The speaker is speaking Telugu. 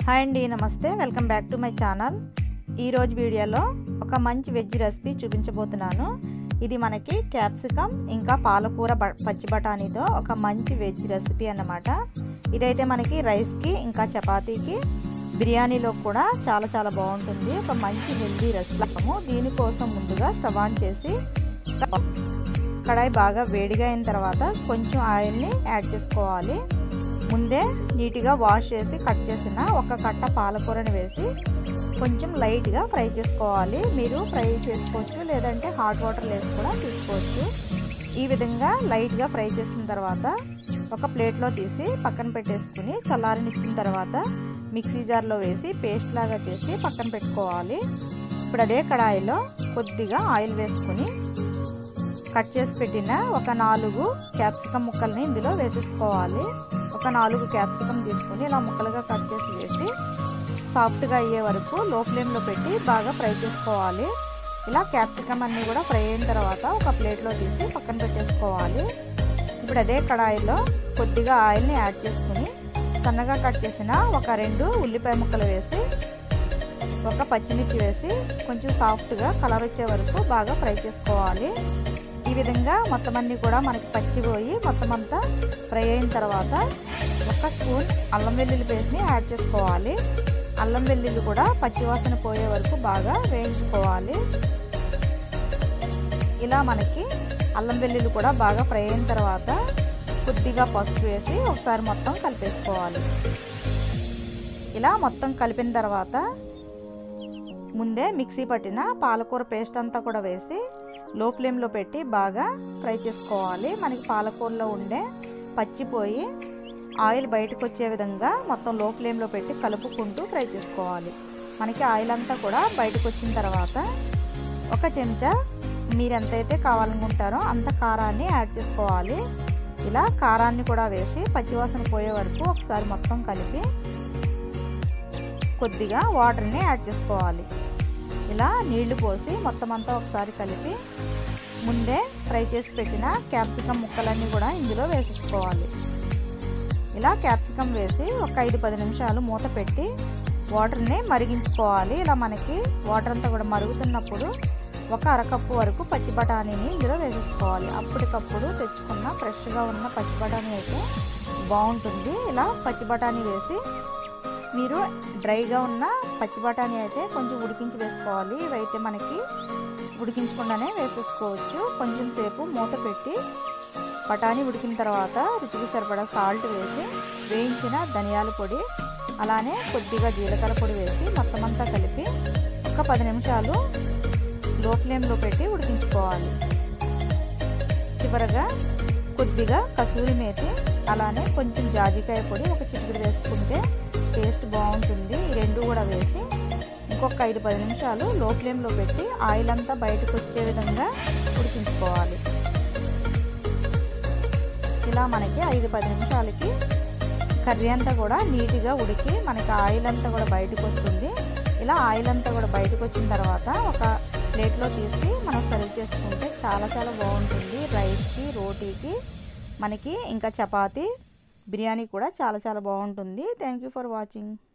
హాయ్ అండి నమస్తే welcome back to my channel ఈరోజు వీడియోలో ఒక మంచి వెజ్ రెసిపీ చూపించబోతున్నాను ఇది మనకి క్యాప్సికమ్ ఇంకా పాలకూర బ పచ్చి బఠానీతో ఒక మంచి వెజ్ రెసిపీ అన్నమాట ఇదైతే మనకి రైస్కి ఇంకా చపాతీకి బిర్యానీలో కూడా చాలా చాలా బాగుంటుంది ఒక మంచి హెల్దీ రెసిపీ దీనికోసం ముందుగా స్టవ్ ఆన్ చేసి కడాయి బాగా వేడిగా అయిన తర్వాత కొంచెం ఆయిల్ని యాడ్ చేసుకోవాలి ముందే నీట్గా వాష్ చేసి కట్ చేసిన ఒక కట్ట పాలకూరని వేసి కొంచెం లైట్గా ఫ్రై చేసుకోవాలి మీరు ఫ్రై చేసుకోవచ్చు లేదంటే హాట్ వాటర్ వేసి కూడా తీసుకోవచ్చు ఈ విధంగా లైట్గా ఫ్రై చేసిన తర్వాత ఒక ప్లేట్లో తీసి పక్కన పెట్టేసుకుని చల్లారనిచ్చిన తర్వాత మిక్సీ జార్లో వేసి పేస్ట్ లాగా చేసి పక్కన పెట్టుకోవాలి ఇప్పుడు అదే కడాయిలో కొద్దిగా ఆయిల్ వేసుకుని కట్ చేసి పెట్టిన ఒక నాలుగు క్యాప్సికమ్ ముక్కల్ని ఇందులో వేసేసుకోవాలి ఒక నాలుగు క్యాప్సికమ్ తీసుకుని ఇలా ముక్కలుగా కట్ చేసి వేసి సాఫ్ట్గా అయ్యే వరకు లో ఫ్లేమ్లో పెట్టి బాగా ఫ్రై చేసుకోవాలి ఇలా క్యాప్సికమ్ అన్నీ కూడా ఫ్రై అయిన తర్వాత ఒక ప్లేట్లో తీసి పక్కన పెట్టేసుకోవాలి ఇప్పుడు అదే కడాయిలో కొద్దిగా ఆయిల్ని యాడ్ చేసుకుని సన్నగా కట్ చేసిన ఒక రెండు ఉల్లిపాయ ముక్కలు వేసి ఒక పచ్చిమిర్చి వేసి కొంచెం సాఫ్ట్గా కలర్ వచ్చే వరకు బాగా ఫ్రై చేసుకోవాలి ఈ విధంగా మొత్తం అన్ని కూడా మనకి పచ్చిపోయి మొత్తం అంతా ఫ్రై అయిన తర్వాత ఒక స్పూన్ అల్లం వెల్లుల్లి పేస్ట్ని యాడ్ చేసుకోవాలి అల్లం వెల్లుల్లి కూడా పచ్చివాసన పోయే వరకు బాగా వేయించుకోవాలి ఇలా మనకి అల్లం వెల్లుల్లి కూడా బాగా ఫ్రై అయిన తర్వాత కొద్దిగా పసుపు వేసి ఒకసారి మొత్తం కలిపేసుకోవాలి ఇలా మొత్తం కలిపిన తర్వాత ముందే మిక్సీ పట్టిన పాలకూర పేస్ట్ అంతా కూడా వేసి లో ఫ్లేమ్లో పెట్టి బాగా ఫ్రై చేసుకోవాలి మనకి పాలకూరలో ఉండే పచ్చిపోయి ఆయిల్ బయటకు వచ్చే విధంగా మొత్తం లో ఫ్లేమ్లో పెట్టి కలుపుకుంటూ ఫ్రై చేసుకోవాలి మనకి ఆయిల్ అంతా కూడా బయటకు వచ్చిన తర్వాత ఒక చెంచా మీరు ఎంతైతే కావాలనుకుంటారో అంత కారాన్ని యాడ్ చేసుకోవాలి ఇలా కారాన్ని కూడా వేసి పచ్చివాసన పోయే వరకు ఒకసారి మొత్తం కలిపి కొద్దిగా వాటర్ని యాడ్ చేసుకోవాలి ఇలా నీళ్లు పోసి మొత్తం అంతా ఒకసారి కలిపి ముందే ఫ్రై చేసి పెట్టిన క్యాప్సికమ్ ముక్కలన్నీ కూడా ఇందులో వేసేసుకోవాలి ఇలా క్యాప్సికమ్ వేసి ఒక ఐదు పది నిమిషాలు మూత పెట్టి వాటర్ని మరిగించుకోవాలి ఇలా మనకి వాటర్ అంతా కూడా మరుగుతున్నప్పుడు ఒక అరకప్పు వరకు పచ్చి బఠానీని ఇందులో వేసేసుకోవాలి అప్పటికప్పుడు తెచ్చుకున్న ఫ్రెష్గా ఉన్న పచ్చి బఠానీ అయితే బాగుంటుంది ఇలా పచ్చి బఠానీ వేసి మీరు డ్రైగా ఉన్న పచ్చి బఠానీ అయితే కొంచెం ఉడికించి వేసుకోవాలి ఇవైతే మనకి ఉడికించకుండానే వేసేసుకోవచ్చు కొంచెం సేపు మూత పెట్టి బఠానీ ఉడికిన తర్వాత రుచికి సరిపడా సాల్ట్ వేసి వేయించిన ధనియాల పొడి అలానే కొద్దిగా జీలకర్ర పొడి వేసి మొత్తం అంతా కలిపి ఒక పది నిమిషాలు లో ఫ్లేమ్లో పెట్టి ఉడికించుకోవాలి చివరగా కొద్దిగా కసూరి మేతి అలానే కొంచెం జాజికాయ పొడి ఒక చిటికెడు వేసుకుంటే టేస్ట్ బాగుంటుంది ఈ రెండు కూడా వేసి ఇంకొక ఐదు పది నిమిషాలు లో ఫ్లేమ్లో పెట్టి ఆయిల్ అంతా బయటకు వచ్చే విధంగా ఉడికించుకోవాలి ఇలా మనకి ఐదు పది నిమిషాలకి కర్రీ అంతా కూడా నీట్గా ఉడికి మనకి ఆయిల్ అంతా కూడా బయటకు వస్తుంది ఇలా ఆయిల్ అంతా కూడా బయటకు వచ్చిన తర్వాత ఒక ప్లేట్లో తీసి మనం సర్వ్ చేసుకుంటే చాలా చాలా బాగుంటుంది రైస్కి రోటీకి మనకి ఇంకా చపాతీ బిర్యానీ కూడా చాలా చాలా బాగుంటుంది థ్యాంక్ యూ ఫర్ వాచింగ్